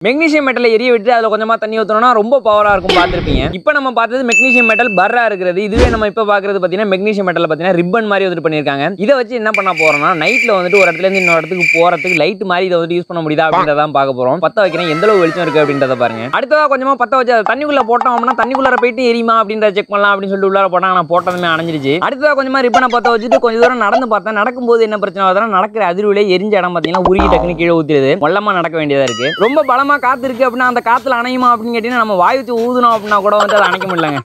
magnesium மெட்டலை எரிய விட்டு அதில் கொஞ்சமா தண்ணி ஊற்றணும்னா ரொம்ப பவராக இருக்கும் பார்த்துருப்பீங்க இப்போ நம்ம பார்த்தது மெக்னீசியம் மெட்டல் பர்ரா இருக்கிறது இதுவே நம்ம இப்போ பார்க்கறது பார்த்தீங்கன்னா மெக்னீசியம் மெட்டல் பார்த்தீங்கன்னா ரிப்பன் மாதிரி வந்துட்டு பண்ணியிருக்காங்க இதை வச்சு என்ன பண்ண போறோம்னா நைட்டில் வந்துட்டு ஒரு இடத்துல இருந்து இன்னொரு இடத்துக்கு போறதுக்கு லைட் மாதிரி இதை வந்துட்டு யூஸ் பண்ண முடியுதா அப்படின்றதான் பார்க்க போறோம் பத்த வைக்கிறேன் எந்த அளவு வெளிச்சம் இருக்கு அப்படின்றத பாருங்க அடுத்ததா கொஞ்சமா பத்த வச்சு அதை தண்ணிக்குள்ள போட்டோம் அப்படின்னா தண்ணிக்குள்ள போயிட்டு எரியுமா அப்படின்றத செக் பண்ணலாம் அப்படின்னு சொல்லிட்டு உள்ளார போட்டாங்க நான் போட்டதுமே அணைஞ்சிருச்சு அடுத்ததா கொஞ்சமா ரிப்பனை பத்த வச்சுட்டு கொஞ்சம் தூரம் நடந்து பார்த்தேன் நடக்கும்போது என்ன பிரச்சனை வருதுன்னா நடக்கிற அதிர்வுல எரிஞ்ச இடம் பார்த்தீங்கன்னா உருகி டக்குன்னு கீழே ஊத்திடுது மொல்லமா நடக்க வேண்டியதா இருக்கு ரொம்ப பலமா காத்து இருக்கு அப்படின்னா அந்த காத்துல அணையுமா அப்படின்னு கேட்டீங்கன்னா நம்ம வாய் வச்சு ஊதுனோம் அப்படின்னா கூட வந்து அதை அணைக்க முடியலங்க